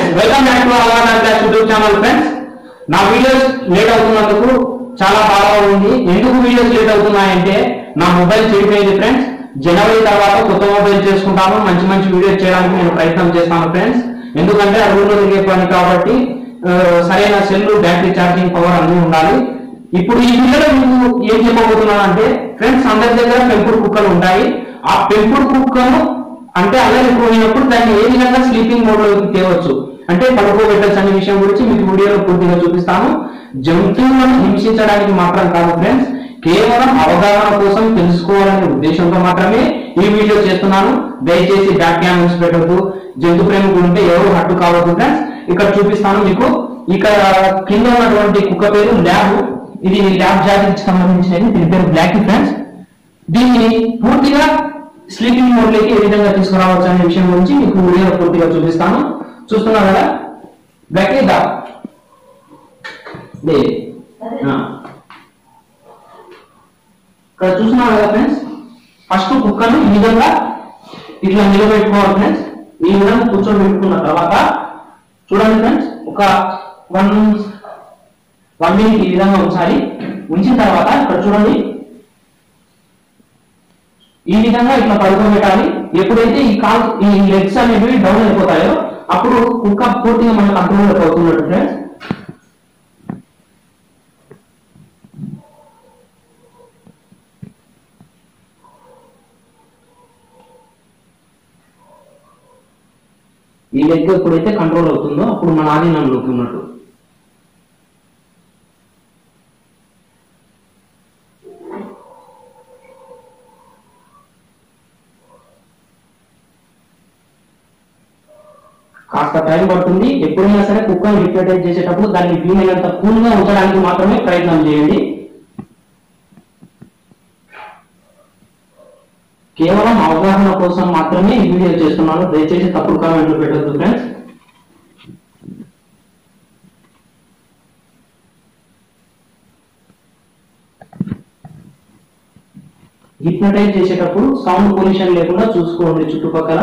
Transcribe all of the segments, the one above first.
Friends welcome back to అలవాట్ class YouTube channel friends నా videos late అవుతున్నందుకు చాలా బాగా ఉంది ఎందుకు వీడియోస్ లేట్ అవుతున్నాయంటే నా మొబైల్ చెడిపోయింది ఫ్రెండ్స్ జనవరి తర్వాత కొత్త మొబైల్ చేసుకుంటాను మంచి మంచి వీడియోస్ చేయడానికి నేను ప్రయత్నం చేస్తాను ఫ్రెండ్స్ ఎందుకంటే అడుగులో తిరిగే పని కాబట్టి ఆ, సరైన సెల్ బ్యాటరీ ఛార్జింగ్ పవర్ అన్నీ ఉండాలి ఇప్పుడు ఈ వీడియోలో మీకు ఏం చెప్పబోతున్నాను అంటే ఫ్రెండ్స్ అందరి దగ్గర పెంపుడు కుక్కలు ఉంటాయి ఆ పెంపుడు కుక్కను అంటే అల్లరి పోయినప్పుడు దాన్ని ఏ విధంగా స్లీపింగ్ మోడ్ లోకి తేవచ్చు అంటే పడుకోబెట్టచ్చు అనే విషయం గురించి మీకు వీడియోలో పూర్తిగా చూపిస్తాను జంతువులను హింసించడానికి మాత్రం కాదు ఫ్రెండ్స్ కేవలం అవగాహన కోసం తెలుసుకోవాలనే ఉద్దేశంతో మాత్రమే ఈ వీడియో చేస్తున్నాను దయచేసి బ్యాక్ క్యామెన్స్ పెట్టద్దు జంతు ప్రేమికులు ఉంటే ఎవరు హట్టు కావద్దు ఫ్రెండ్స్ ఇక్కడ చూపిస్తాను మీకు ఇక్కడ కింద ఉన్నటువంటి కుక్క పేరు ల్యాబ్ ఇది ల్యాబ్ జాతికి సంబంధించినది దీని పేరు బ్లాక్ ఫ్రెండ్స్ దీన్ని పూర్తిగా స్లీపింగ్ మోడ్ లోకి ఏ విధంగా తీసుకురావచ్చు అనే విషయం గురించి మీకు వీడియో పూర్తిగా చూపిస్తాను చూస్తున్నారు కదా బ్యాకేదా లే ఆ. ఇక్కడ చూస్తున్నారు కదా ఫ్రెండ్స్ ఫస్ట్ కుక్కను ఈ విధంగా ఇట్లా నిలబెట్టుకోవాలి ఫ్రెండ్స్ ఈ విధంగా కూర్చోబెట్టుకున్న తర్వాత చూడండి ఫ్రెండ్స్ ఒక వన్ వన్ మినిట్ ఈ విధంగా ఉంచాలి ఉంచిన తర్వాత ఇక్కడ చూడండి ఈ విధంగా ఇట్లా పడుకోబెట్టాలి ఎప్పుడైతే ఈ కాల్ ఈ లెగ్స్ అనేవి డౌన్ అయిపోతాయో అప్పుడు కుక్క పూర్తిగా మన కంట్రోల్ అవుతున్నట్టు ఫ్రెండ్స్ ఈ లెగ్ ఎప్పుడైతే కంట్రోల్ అవుతుందో అప్పుడు మన ఆధీనంలోకి ఉన్నట్టు కాస్త టైం పడుతుంది ఎప్పుడైనా సరే కుక్కను హిప్నటైజ్ చేసేటప్పుడు దాన్ని వీలైనంత కూల్ గా ఉంచడానికి మాత్రమే ప్రయత్నం చేయండి కేవలం అవగాహన కోసం మాత్రమే ఈ వీడియో చేస్తున్నాను దయచేసి తప్పుడు కామెంట్లు పెట్టద్దు ఫ్రెండ్స్ హిప్నటైజ్ చేసేటప్పుడు సౌండ్ పొల్యూషన్ లేకుండా చూసుకోండి చుట్టుపక్కల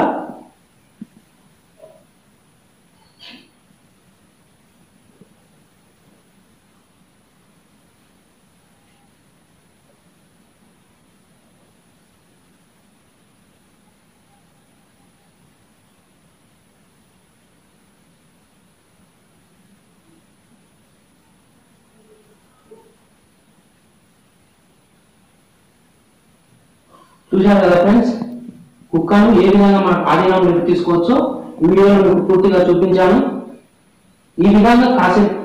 చూశారు కదా ఫ్రెండ్స్ కుక్కను ఏ విధంగా మన ఆధీనంలోకి తీసుకోవచ్చో వీడియోలో మీకు పూర్తిగా చూపించాను ఈ విధంగా కాసేపు